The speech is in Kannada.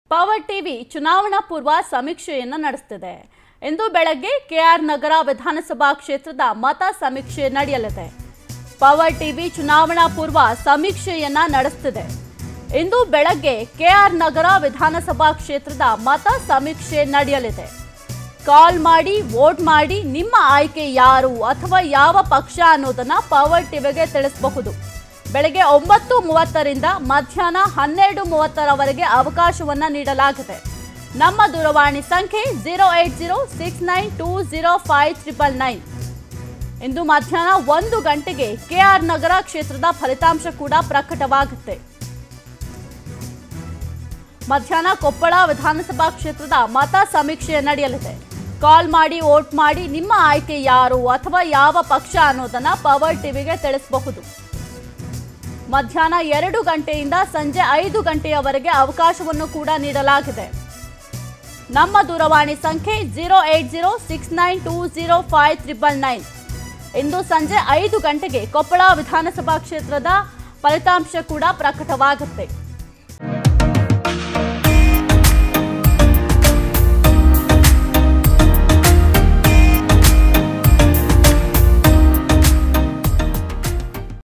ಪವರ್ ಟಿವಿ ಚುನಾವಣಾ ಪೂರ್ವ ಸಮೀಕ್ಷೆಯನ್ನು ನಡೆಸುತ್ತಿದೆ ಇಂದು ಬೆಳಗ್ಗೆ ಕೆಆರ್ ನಗರ ವಿಧಾನಸಭಾ ಕ್ಷೇತ್ರದ ಮತ ಸಮೀಕ್ಷೆ ನಡೆಯಲಿದೆ ಪವರ್ ಟಿವಿ ಚುನಾವಣಾ ಪೂರ್ವ ಸಮೀಕ್ಷೆಯನ್ನ ನಡೆಸುತ್ತಿದೆ ಇಂದು ಬೆಳಗ್ಗೆ ಕೆಆರ್ ನಗರ ವಿಧಾನಸಭಾ ಕ್ಷೇತ್ರದ ಮತ ಸಮೀಕ್ಷೆ ನಡೆಯಲಿದೆ ಕಾಲ್ ಮಾಡಿ ವೋಟ್ ಮಾಡಿ ನಿಮ್ಮ ಆಯ್ಕೆ ಯಾರು ಅಥವಾ ಯಾವ ಪಕ್ಷ ಅನ್ನೋದನ್ನ ಪವರ್ ಟಿವಿಗೆ ತಿಳಿಸಬಹುದು ಬೆಳಗ್ಗೆ ಒಂಬತ್ತು ಮೂವತ್ತರಿಂದ ಮಧ್ಯಾಹ್ನ ಹನ್ನೆರಡು ಮೂವತ್ತರವರೆಗೆ ಅವಕಾಶವನ್ನ ನೀಡಲಾಗಿದೆ ನಮ್ಮ ದೂರವಾಣಿ ಸಂಖ್ಯೆ zero eight zero six nine two zero five triple nine ಇಂದು ಮಧ್ಯಾಹ್ನ ಒಂದು ಗಂಟೆಗೆ ಕೆಆರ್ ನಗರ ಕ್ಷೇತ್ರದ ಫಲಿತಾಂಶ ಕೂಡ ಪ್ರಕಟವಾಗುತ್ತೆ ಮಧ್ಯಾಹ್ನ ಕೊಪ್ಪಳ ವಿಧಾನಸಭಾ ಕ್ಷೇತ್ರದ ಮತ ಸಮೀಕ್ಷೆ ನಡೆಯಲಿದೆ ಕಾಲ್ ಮಾಡಿ ವೋಟ್ ಮಾಡಿ ನಿಮ್ಮ ಆಯ್ಕೆ ಯಾರು ಅಥವಾ ಯಾವ ಪಕ್ಷ ಅನ್ನೋದನ್ನ ಪವರ್ ಟಿವಿಗೆ ತಿಳಿಸಬಹುದು ಮಧ್ಯಾಹ್ನ ಎರಡು ಗಂಟೆಯಿಂದ ಸಂಜೆ ಐದು ಗಂಟೆಯವರೆಗೆ ಅವಕಾಶವನ್ನು ಕೂಡ ನೀಡಲಾಗಿದೆ ನಮ್ಮ ದೂರವಾಣಿ ಸಂಖ್ಯೆ zero eight zero six nine two zero five triple nine ಇಂದು ಸಂಜೆ ಐದು ಗಂಟೆಗೆ ಕೊಪ್ಪಳ ವಿಧಾನಸಭಾ ಕ್ಷೇತ್ರದ ಫಲಿತಾಂಶ ಕೂಡ ಪ್ರಕಟವಾಗುತ್ತೆ